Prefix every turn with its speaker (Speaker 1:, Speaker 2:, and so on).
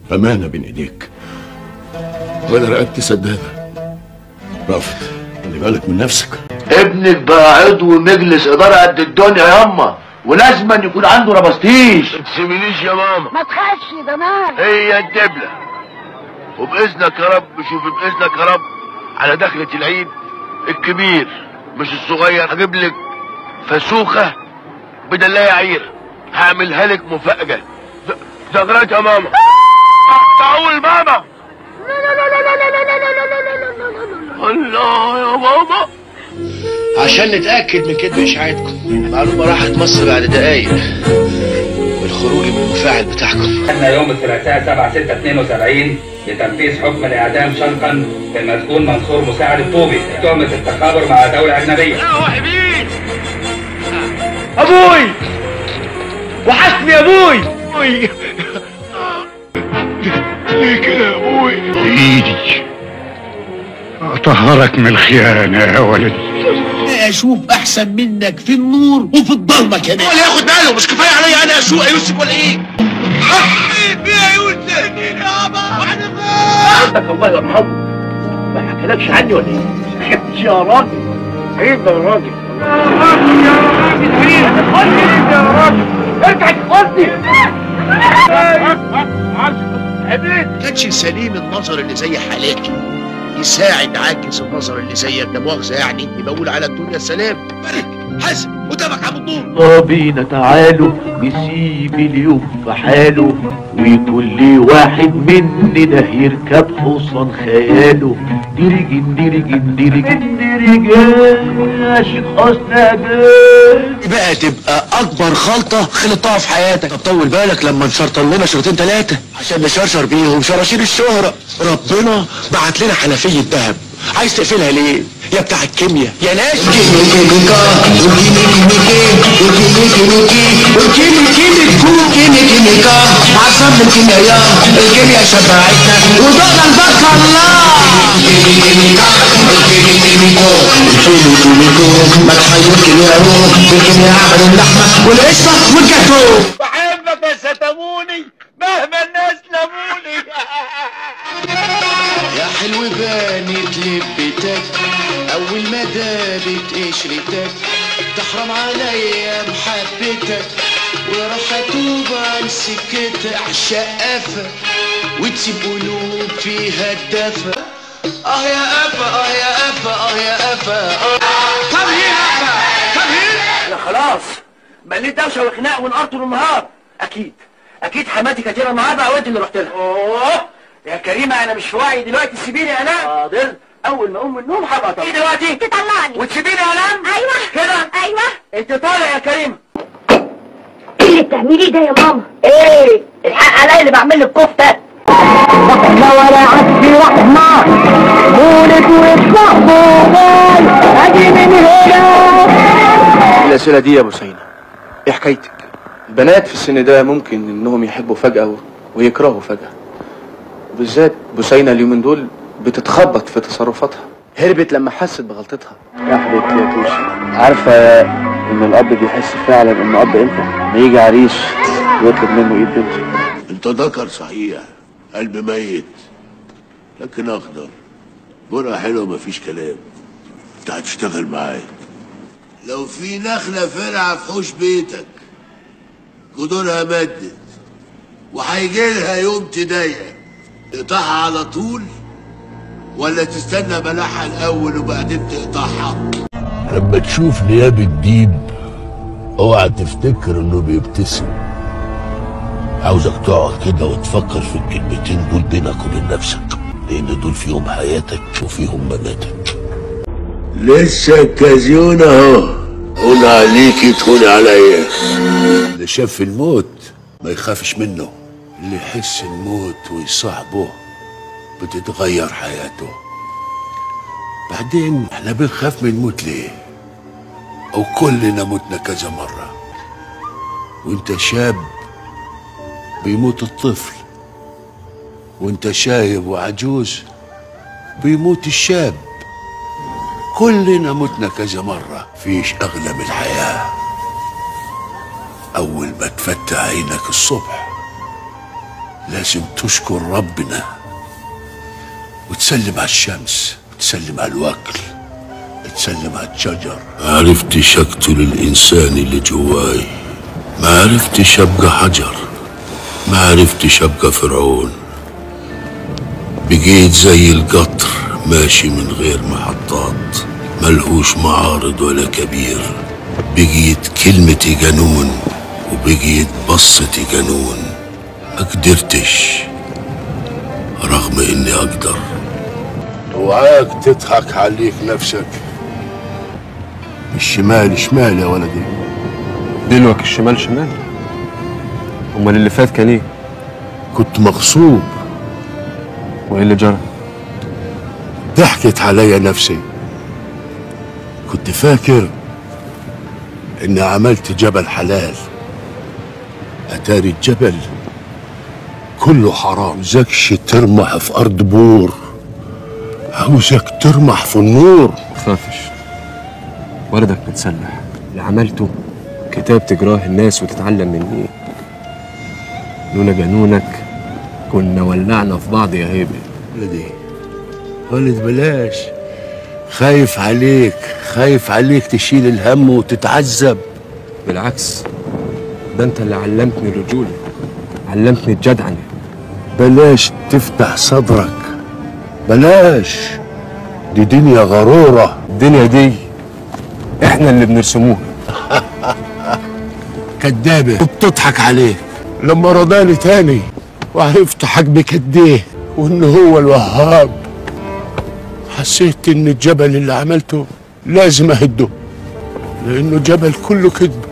Speaker 1: أمانة بين إيديك وأنا رقبتي سدادة رافض خلي بالك من نفسك
Speaker 2: ابنك بقى عضو مجلس اداره قد الدنيا ياما ولازم أن يكون عنده ربستيش
Speaker 3: ما تسيبنيش يا ماما
Speaker 4: ما تخافش ده مال
Speaker 3: هي الدبلة وبإذنك يا رب شوف بإذنك يا رب على دخلة العيد الكبير مش الصغير هجيب لك فسوخة بدلاية عير هعملها لك مفاجأة زغرات يا ماما تعول ماما الله يا ماما
Speaker 2: عشان نتاكد من كذب اشاعتكم المعلومه راحت مصر بعد دقايق بالخروج من المفاعل بتاعكم
Speaker 5: أن يوم الثلاثاء 7 6 72 لتنفيذ حكم الإعدام شنقا للمسجون منصور مساعد الطوبي تهمة التخابر مع دولة أجنبية.
Speaker 3: ابوي وحشني يا ابوي ليه كده يا ابوي
Speaker 1: إيدي أطهرك من الخيانة يا ولدي
Speaker 2: اشوف احسن منك في النور وفي الضلمه كمان ولا ياخد باله مش كفايه عليا انا اسوق يا يوسف ولا ايه حبيت يا يوسف يابا
Speaker 3: عندك الله يرحمه ما حكالكش عني ولا ايه؟ ما حكيتش يا راجل عيب يا راجل يا راجل ارجع تقولني
Speaker 2: كانش سليم النظر اللي زي حالاتي يساعد عاجز النظر اللي زيك ده مؤاخذه يعني يبقى اقول على الدنيا سلام بارك حاسب قدامك عم النور
Speaker 6: بينا تعالوا نسيب اليوم في حاله وكل واحد مننا يركب حصان خياله ديرجن ديرجن ديرجن ديرجن يا شيخ حسن جن
Speaker 2: بقى تبقى اكبر خلطه خلطتها في حياتك طب طول بالك لما نشرطن لنا شرطين ثلاثه عشان نشرشر بيهم شراشير الشهره ربنا بعت لنا حنفيه ذهب عايز تقفلها ليه يا بتاع الكيمياء يا ناس الكيمياء شبعتنا وضعنا البركة الله ما تحير كيمياء روح بالكيمياء عملوا اللحمة والقشطة والجاتو
Speaker 3: بحبك يا ستموني مهما الناس لموني
Speaker 2: يا حلو بانت لبتك اول ما دابت قشرتك تحرم عليا محبتك وراح اتوب عن سكتك عالشقافة وتسيب قلوب فيها الدفى اه يا قفا اه يا قفا اه يا قفا آه. طب هي قفا طب هي
Speaker 3: يا خلاص بقى دوشه وخناق ونقار طول النهار اكيد اكيد حماتي كانت هنا النهارده او انت اللي رحت لها اوه يا كريمه انا مش في وعي دلوقتي سيبيني انام حاضر اول ما اقوم من النوم هبقى طبعا ايه دلوقتي
Speaker 4: تطلعني
Speaker 3: وتسيبيني انام
Speaker 4: ايوه
Speaker 3: كده
Speaker 4: ايوه
Speaker 3: انت طالع يا كريمه
Speaker 4: ايه اللي بتعمليه ده يا ماما
Speaker 3: ايه الحق عليا اللي بعمل لك كفته
Speaker 4: احنا ولا عدي رحمة مولد وصحبه اجي من هنا
Speaker 7: الأسئلة دي يا أبو سينا إيه حكايتك؟ البنات في السن ده ممكن إنهم يحبوا فجأة و- ويكرهوا فجأة وبالذات بوسينة اليومين دول بتتخبط في تصرفاتها هربت لما حست بغلطتها يا حبيبتي يا توشي عارفة إن الأب بيحس فعلا إن أب إمتى ما يجي عريس يطلب منه إيد بنته
Speaker 1: أنت ذكر صحيح قلب ميت لكن أخضر جرعة حلوة مفيش كلام أنت هتشتغل معايا لو في نخلة فرعة في حوش بيتك جذورها مدت وهيجي لها يوم تضايق تقطعها على طول ولا تستنى بلعها الأول وبعدين تقطعها لما تشوف نياب الديب اوعى تفتكر انه بيبتسم عاوزك تقعد كده وتفكر في الكلمتين دول بينك وبين نفسك لان دول فيهم حياتك وفيهم مماتك لسه الكازيون اهو هون عليكي تهون عليا اللي شاف الموت ما يخافش منه اللي يحس الموت ويصاحبه بتتغير حياته بعدين احنا بنخاف من الموت ليه او كلنا متنا كذا مرة وانت شاب بيموت الطفل وانت شايب وعجوز بيموت الشاب كلنا متنا كذا مرة فيش أغلى من الحياة أول ما تفتح عينك الصبح لازم تشكر ربنا وتسلم على الشمس وتسلم على الوكل تسلم على الشجر ما عرفتش اقتل الانسان اللي جواي ما عرفتش ابقى حجر ما عرفتش ابقى فرعون بقيت زي القطر ماشي من غير محطات ملهوش معارض ولا كبير بقيت كلمتي جنون وبقيت بصتي جنون ما قدرتش رغم اني اقدر اوعاك تضحك عليك نفسك الشمال شمال يا ولدي
Speaker 8: دلوك الشمال شمال امال اللي فات كان ايه
Speaker 1: كنت مغصوب
Speaker 8: وايه اللي جرى
Speaker 1: ضحكت عليا نفسي كنت فاكر اني عملت جبل حلال اتاري الجبل كله حرام زكش ترمح في ارض بور عاوزك ترمح في النور
Speaker 8: تخافش ولدك متسلح اللي عملته كتاب تجراه الناس وتتعلم مني لولا جنونك كنا ولعنا في بعض يا هيبه
Speaker 1: ولدي ولد بلاش خايف عليك خايف عليك تشيل الهم وتتعذب
Speaker 8: بالعكس ده انت اللي علمتني الرجوله علمتني الجدعنه
Speaker 1: بلاش تفتح صدرك بلاش دي دنيا غرورة
Speaker 8: الدنيا دي احنا اللي بنرسموها
Speaker 1: كدابة وبتضحك عليه لما رضاني تاني وعرفت حجمك قد ايه وان هو الوهاب حسيت ان الجبل اللي عملته لازم اهده لانه جبل كله كذب